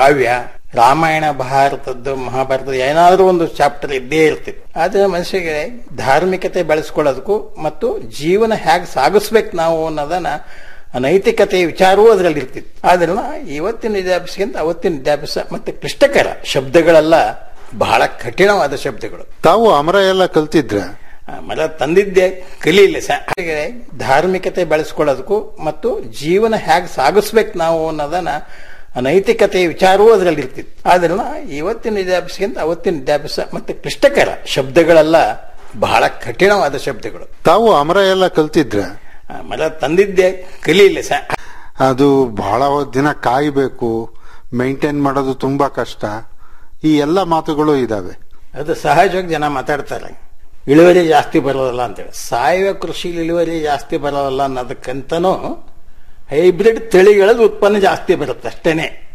ಕಾವ್ಯ ರಾಮಾಯಣ ಭಾರತದ್ದು ಮಹಾಭಾರತದ ಏನಾದರೂ ಒಂದು ಚಾಪ್ಟರ್ ಇದ್ದೇ ಇರ್ತಿತ್ತು ಆದ್ರೆ ಮನುಷ್ಯಗೆ ಧಾರ್ಮಿಕತೆ ಬೆಳೆಸ್ಕೊಳ್ಳೋದಕ್ಕೂ ಮತ್ತು ಜೀವನ ಹೇಗೆ ಸಾಗಿಸ್ಬೇಕು ನಾವು ಅನ್ನೋದನ್ನ ನೈತಿಕತೆ ವಿಚಾರವೂ ಅದರಲ್ಲಿ ಇರ್ತಿತ್ತು ಆದ್ರಿಂದ ಇವತ್ತಿನ ವಿದ್ಯಾಭ್ಯಾಸಕ್ಕಿಂತ ಅವತ್ತಿನ ವಿದ್ಯಾಭ್ಯಾಸ ಮತ್ತೆ ಕ್ಲಿಷ್ಟಕರ ಶಬ್ದಗಳೆಲ್ಲ ಬಹಳ ಕಠಿಣವಾದ ಶಬ್ದಗಳು ತಾವು ಅಮರ ಎಲ್ಲ ಕಲ್ತಿದ್ರ ಆಮೇಲೆ ತಂದಿದ್ದೆ ಕಲೀಲಿ ಸ ಹಾಗೆ ಧಾರ್ಮಿಕತೆ ಬೆಳೆಸ್ಕೊಳ್ಳೋದಕ್ಕೂ ಮತ್ತು ಜೀವನ ಹೇಗೆ ಸಾಗಿಸ್ಬೇಕು ನಾವು ಅನ್ನೋದನ್ನ ನೈತಿಕತೆ ವಿಚಾರವೂ ಅದರಲ್ಲಿ ಇರ್ತಿತ್ತು ಆದ್ರಿಂದ ಇವತ್ತಿನ ವಿದ್ಯಾಭ್ಯಾಸಕ್ಕಿಂತ ಅವತ್ತಿನ ವಿದ್ಯಾಭ್ಯಾಸ ಮತ್ತೆ ಕ್ಲಿಷ್ಟಕರ ಶಬ್ದಗಳೆಲ್ಲ ಬಹಳ ಕಠಿಣವಾದ ಶಬ್ದಗಳು ತಾವು ಅಮರ ಎಲ್ಲ ಕಲ್ತಿದ್ರ ಆಮೇಲೆ ತಂದಿದ್ದೆ ಕಲೀಲಿ ಸ ಅದು ಬಹಳ ದಿನ ಕಾಯ್ಬೇಕು ಮೇಂಟೈನ್ ಮಾಡೋದು ತುಂಬಾ ಕಷ್ಟ ಈ ಎಲ್ಲ ಮಾತುಗಳು ಇದಾವೆ ಅದು ಸಹಜವಾಗಿ ಜನ ಮಾತಾಡ್ತಾರೆ ಇಳುವರಿ ಜಾಸ್ತಿ ಬರೋದಲ್ಲ ಅಂತೇಳಿ ಸಾವಯವ ಕೃಷಿ ಇಳುವರಿ ಜಾಸ್ತಿ ಬರೋದಲ್ಲ ಅನ್ನೋದಕ್ಕಂತನೂ ಹೈಬ್ರಿಡ್ ತಳಿಗಳದ್ದು ಉತ್ಪನ್ನ ಜಾಸ್ತಿ ಬರುತ್ತೆ ಅಷ್ಟೇನೆ